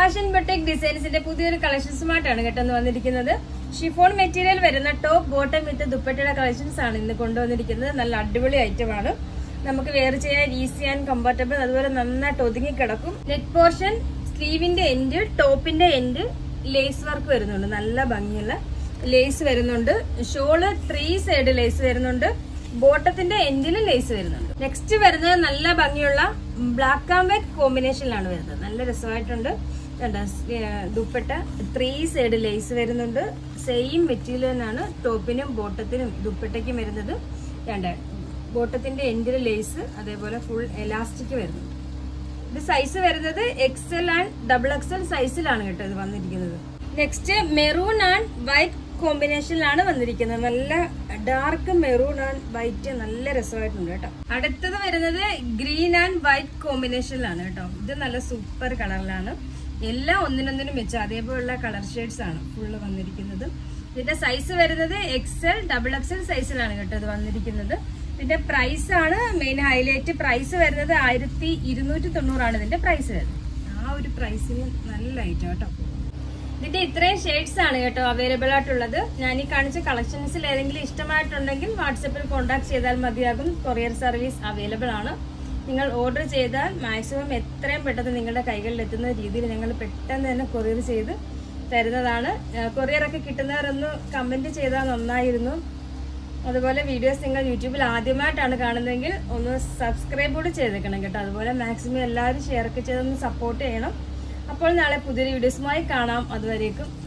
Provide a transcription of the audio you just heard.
fashion boutique ഡിസൈൻസിന്റെ പുതിയൊരു കളക്ഷൻസുമായിട്ടാണ് കേട്ടോ ഇന്ന് വന്നിരിക്കുന്നത് ഷിഫോൺ മെറ്റീരിയൽ വരുന്ന ടോപ്പ് ബോട്ടം വിത്ത് ദുപ്പട്ടയുടെ കളക്ഷൻസ് ആണ് ഇന്ന് കൊണ്ടുവന്നിരിക്കുന്നത് നല്ല അടിപൊളി ഐറ്റമാണ് നമുക്ക് വെയർ ചെയ്യാൻ ഈസി ആൻഡ് കംഫർട്ടബിൾ അതുപോലെ നന്നായിട്ട് ഒതുങ്ങി കിടക്കും നെറ്റ് പോർഷൻ സ്ലീവിന്റെ എൻഡ് ടോപ്പിന്റെ എൻഡ് ലേസ് വർക്ക് വരുന്നുണ്ട് നല്ല ഭംഗിയുള്ള ലേസ് വരുന്നുണ്ട് ഷോള് ത്രീ സൈഡ് ലേസ് വരുന്നുണ്ട് ബോട്ടത്തിന്റെ എൻഡിൽ ലേസ് വരുന്നുണ്ട് നെക്സ്റ്റ് വരുന്നത് നല്ല ഭംഗിയുള്ള ബ്ലാക്ക് ആൻഡ് വൈറ്റ് കോമ്പിനേഷനിലാണ് വരുന്നത് നല്ല രസമായിട്ടുണ്ട് കണ്ടോ ഏഹ് ദുപ്പട്ട ത്രീ സൈഡ് ലേസ് വരുന്നുണ്ട് സെയിം മെറ്റീരിയൽ തന്നെയാണ് ടോപ്പിനും ബോട്ടത്തിനും ദുപ്പട്ടയ്ക്കും വരുന്നത് രണ്ട് ബോട്ടത്തിന്റെ എൻഡിൽ ലേസ് അതേപോലെ ഫുൾ എലാസ്റ്റിക് വരുന്നുണ്ട് ഇത് സൈസ് വരുന്നത് എക്സൽ ആൻഡ് ഡബിൾ എക്സൽ സൈസിലാണ് കേട്ടോ ഇത് വന്നിരിക്കുന്നത് നെക്സ്റ്റ് മെറൂൺ ആൻഡ് വൈറ്റ് കോമ്പിനേഷനിലാണ് വന്നിരിക്കുന്നത് നല്ല ഡാർക്ക് മെറൂൺ ആൻഡ് വൈറ്റ് നല്ല രസമായിട്ടുണ്ട് കേട്ടോ അടുത്തത് വരുന്നത് ഗ്രീൻ ആൻഡ് വൈറ്റ് കോമ്പിനേഷനിലാണ് കേട്ടോ ഇത് നല്ല സൂപ്പർ കളറിലാണ് എല്ലാം ഒന്നിനൊന്നിനും വെച്ച് അതേപോലുള്ള കളർ ഷെയ്ഡ്സ് ആണ് ഫുള്ള് വന്നിരിക്കുന്നത് ഇതിന്റെ സൈസ് വരുന്നത് എക്സൽ ഡബിൾ എക്സൽ സൈസിലാണ് കേട്ടോ ഇത് വന്നിരിക്കുന്നത് ഇതിന്റെ പ്രൈസ് ആണ് മെയിൻ ഹൈലൈറ്റ് പ്രൈസ് വരുന്നത് ആയിരത്തി ഇരുന്നൂറ്റി തൊണ്ണൂറാണ് ഇതിന്റെ പ്രൈസ് വരുന്നത് ആ ഒരു പ്രൈസിന് നല്ല ഐറ്റം കേട്ടോ ഇതിന്റെ ഇത്രയും ഷെയ്ഡ്സ് ആണ് കേട്ടോ അവൈലബിൾ ആയിട്ടുള്ളത് ഞാൻ ഈ കാണിച്ച കളക്ഷൻസിൽ ഏതെങ്കിലും ഇഷ്ടമായിട്ടുണ്ടെങ്കിൽ വാട്സപ്പിൽ കോൺടാക്ട് ചെയ്താൽ മതിയാകും കൊറിയർ സർവീസ് അവൈലബിൾ ആണ് നിങ്ങൾ ഓർഡർ ചെയ്താൽ മാക്സിമം എത്രയും പെട്ടെന്ന് നിങ്ങളുടെ കൈകളിൽ എത്തുന്ന രീതിയിൽ ഞങ്ങൾ പെട്ടെന്ന് തന്നെ കൊറിയർ ചെയ്ത് തരുന്നതാണ് കൊറിയർ ഒക്കെ കിട്ടുന്നവരൊന്ന് കമന്റ് ചെയ്താൽ നന്നായിരുന്നു അതുപോലെ വീഡിയോസ് നിങ്ങൾ യൂട്യൂബിൽ ആദ്യമായിട്ടാണ് കാണുന്നതെങ്കിൽ ഒന്ന് സബ്സ്ക്രൈബ് കൂടി ചെയ്തേക്കണം കേട്ടോ അതുപോലെ മാക്സിമം എല്ലാവരും ഷെയർ ഒക്കെ ചെയ്തൊന്ന് സപ്പോർട്ട് ചെയ്യണം അപ്പോൾ നാളെ പുതിയൊരു വീഡിയോസുമായി കാണാം അതുവരേക്കും